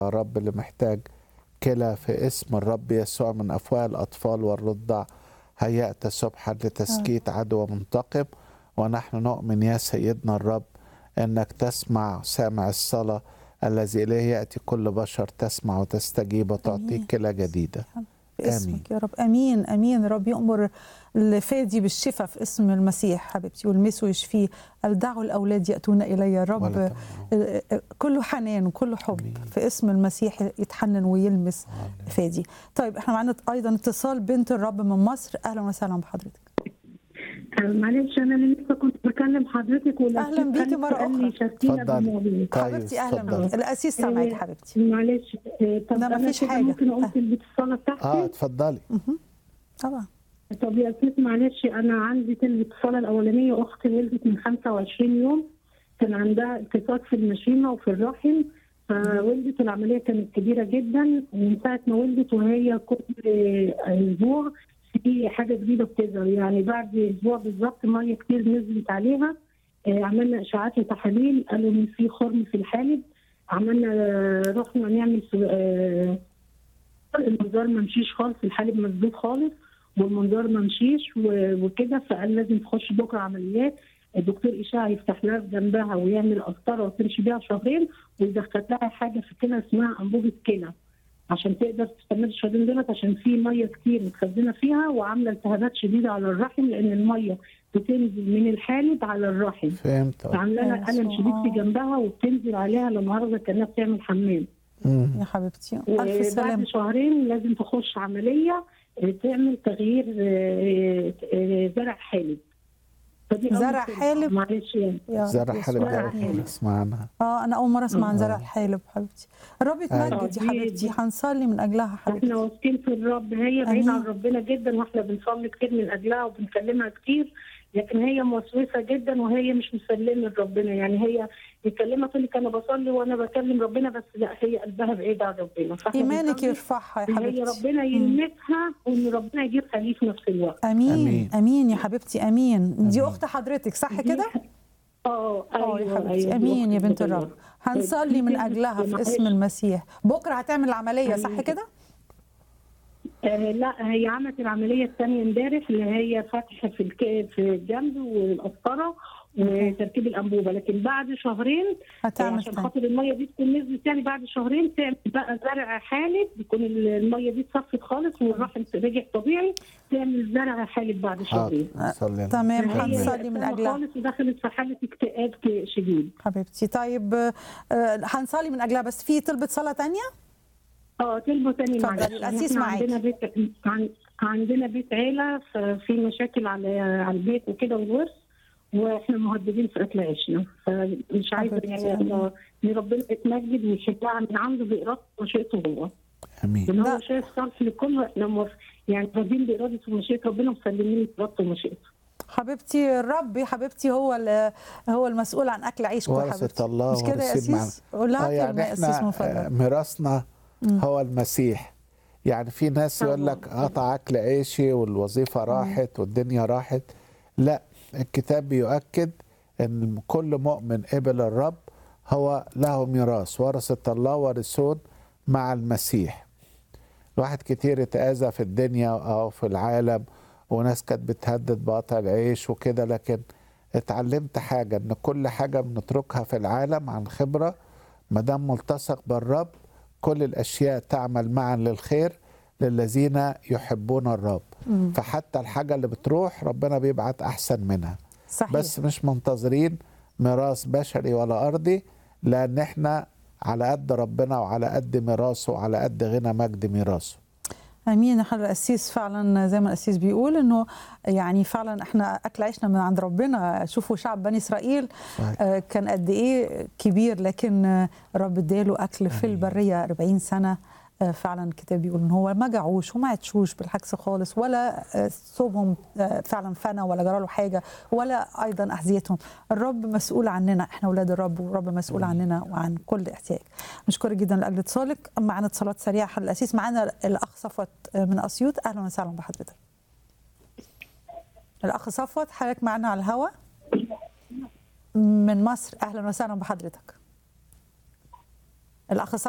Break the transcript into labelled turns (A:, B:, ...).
A: يا رب اللي محتاج كلى في اسم الرب يسوع من أفواه الأطفال والرضع هيأت سبحا لتسكيت عدو منتقم ونحن نؤمن يا سيدنا الرب أنك تسمع سامع الصلاة الذي إليه يأتي كل بشر تسمع وتستجيب وتعطيك
B: آمين.
A: كلى جديدة
B: باسمك يا رب امين امين رب يامر الفادي بالشفاء في اسم المسيح حبيبتي والمسه ويشفيه قال دعوا الاولاد ياتون الي يا
A: ولا
B: رب
A: تمنعوا.
B: كله حنان وكله حب
A: آمين.
B: في اسم المسيح يتحنن ويلمس فادي طيب احنا معانا ايضا اتصال بنت الرب من مصر اهلا وسهلا بحضرتك
C: معلش انا اللي لسه كنت بكلم حضرتك ولا
B: أهلاً بيكي مرة أخرى.
C: شاركينا
A: اتفضلي.
C: بالموضوع
A: طيب،
B: حبيبتي اهلا
A: اتفضلي.
B: بك الاسيس سامعك حبيبتي
C: معلش آه، طب
B: لا،
C: انا
B: مفيش
C: كده
B: حاجة.
C: ممكن اقول
B: آه.
C: كلمه الصلاه بتاعتي
A: اه اتفضلي
B: طبعا
C: طب يا ست معلش انا عندي كلمه الصلاه الاولانيه اختي ولدت من 25 يوم كان عندها التصاق في المشيمه وفي الرحم فولدت العمليه كانت كبيره جدا ومن ساعه ما ولدت وهي كل اسبوع في حاجه جديده بتظهر يعني بعد اسبوع بالظبط ميه كتير نزلت عليها آه، عملنا اشاعات وتحاليل قالوا ان في خرم في الحالب عملنا آه، رحنا نعمل سو- آه، المنظار ما مشيش خالص الحالب مسدود خالص والمنظار ما مشيش و- وكده فقال لازم تخش بكره عمليات الدكتور اشاعه يفتح لها جنبها ويعمل قسطره وتمشي بيها شهرين ويدخل لها حاجه في الكلى اسمها انبوبه كلى عشان تقدر تستمر الشهرين دولت عشان في ميه كتير متخزنه فيها وعامله التهابات شديده على الرحم لان الميه بتنزل من الحالب على الرحم
A: فهمت آه.
C: فعامله لها
B: يا
C: الم شديد في
B: يسوع.
C: جنبها وبتنزل عليها لمؤاخذه كانها بتعمل حمام
A: مم.
B: يا حبيبتي الف
C: وبعد
B: سلامه
C: شهرين لازم تخش عمليه آه، تعمل تغيير آه، آه، زرع حالب فدي أول
B: زرع
C: كلمة.
B: حالب؟
C: معلش يعني
B: يا
A: زرع
B: رب
A: حلب
B: يسوع.
A: ده
C: زرع
A: أول مرة
C: حلب.
A: اسمع عنها
B: اه انا اول مره اسمع عن زرع
A: آه.
B: الحالب حبيبتي الرب يتمجد يا
C: أيوة.
B: حبيبتي هنصلي من اجلها
C: احنا
B: حبيبتي
C: واثقين في الرب هي
B: آمين.
C: بعيدة عن ربنا جدا واحنا بنصلي كتير من اجلها وبنكلمها كتير لكن هي موسوسه جدا وهي مش مسلمه لربنا يعني هي يكلمها تقول لك انا بصلي وانا بكلم ربنا بس لا هي قلبها بعيد عن ربنا فاحنا
B: ايمانك
C: بنصلي
B: يرفعها يا
C: إن هي
B: حبيبتي
C: ربنا يلمسها وان ربنا يجيب خليل في نفس الوقت
B: امين
A: أمين.
B: امين يا حبيبتي امين دي
A: أمين.
B: اخت حضرتك صح
C: دي
B: كده
C: اه
B: اه يا
C: ايوه
B: حبيبتي
C: ايوه
B: امين يا
C: دي
B: بنت
C: أختي
B: الرب
C: بالله.
B: هنصلي من
C: دي
B: اجلها في
C: معلش.
B: اسم المسيح بكره هتعمل العمليه صح
C: أمين.
B: كده
C: آه لا هي عملت العمليه الثانيه امبارح اللي هي فتح في الك... في الجنب والقسطره وتركيب الانبوبه لكن بعد شهرين آه،
B: هتعمل
C: عشان
B: تاني.
C: خاطر الميه دي تكون نزلت يعني بعد شهرين تعمل بقى زرع حالب يكون الميه دي اتصفت خالص والرحم رجع طبيعي تعمل زرع حالب بعد شهرين
A: حاضر نصلي
B: تمام
C: هي
B: هنصلي من
C: تعبانة
B: اجلها
C: خالص ودخلت في حاله اكتئاب شديد
B: حبيبتي طيب آه، هنصلي من اجلها بس في طلبة صلاة تانية
C: اه كلمه ثانيه
B: اتفضلي،
C: معلش
B: الأسيس
C: احنا
B: معاكي.
C: عندنا بيت عن- عندنا بيت عيله ففي مشاكل على على البيت وكده والورث واحنا مهددين في قتل عيشنا فمش عايزه
B: حبيبتي،
C: يعني
B: آمين.
C: الله- ان ربنا يتمجد ويشجعها من عنده بارادته ومشيئته هو
A: امين
C: ان
B: لا.
C: هو شايف صرف لكل احنا موافق- يعني راضيين بارادته ومشيئه ربنا مسلمين بارادته ومشيئته
B: حبيبتي الرب يا حبيبتي هو ال- هو المسؤول عن اكل عيشكم
A: ورثة
B: حبيبتي
A: الله
B: مش كده يا
A: ورثين معنا.
B: اسيس قول لها
A: اه
B: كلمة
A: يعني
B: يا اسيس
A: احنا
B: من فضلك
A: آه، ميراثنا هو المسيح يعني في ناس يقول لك قطع اكل عيشي والوظيفه راحت والدنيا راحت لا الكتاب بيؤكد ان كل مؤمن قبل الرب هو له ميراث ورثة الله وارثون مع المسيح الواحد كتير اتأذى في الدنيا أو في العالم وناس كانت بتهدد بقطع العيش وكده لكن اتعلمت حاجة إن كل حاجة بنتركها في العالم عن خبرة ما دام ملتصق بالرب كل الأشياء تعمل معا للخير للذين يحبون الرب فحتى الحاجة اللي بتروح ربنا بيبعت أحسن منها
B: صحيح
A: بس مش منتظرين ميراث بشري ولا أرضي لأن احنا على قد ربنا وعلى قد ميراثه وعلى قد غنى مجد ميراثه
B: امين يا حضرة القسيس فعلا زي ما القسيس بيقول انه يعني فعلا احنا اكل عيشنا من عند ربنا شوفوا شعب بني اسرائيل
A: صحيح.
B: آه، كان قد ايه كبير لكن آه، رب اداله اكل في البريه 40 سنه آه، فعلا الكتاب بيقول ان هو ما جعوش وما عطشوش بالعكس خالص ولا آه، ثوبهم آه، فعلا فنى ولا جراله حاجه ولا ايضا احذيتهم الرب مسؤول عننا احنا اولاد الرب والرب مسؤول عننا وعن كل احتياج مشكورة جدا لاجل اتصالك معنا اتصالات سريعه حل الاسيس معنا الاخ صفوت آه، من اسيوط اهلا وسهلا بحضرتك الاخ صفوت حضرتك معنا على الهواء من مصر اهلا وسهلا بحضرتك الاخ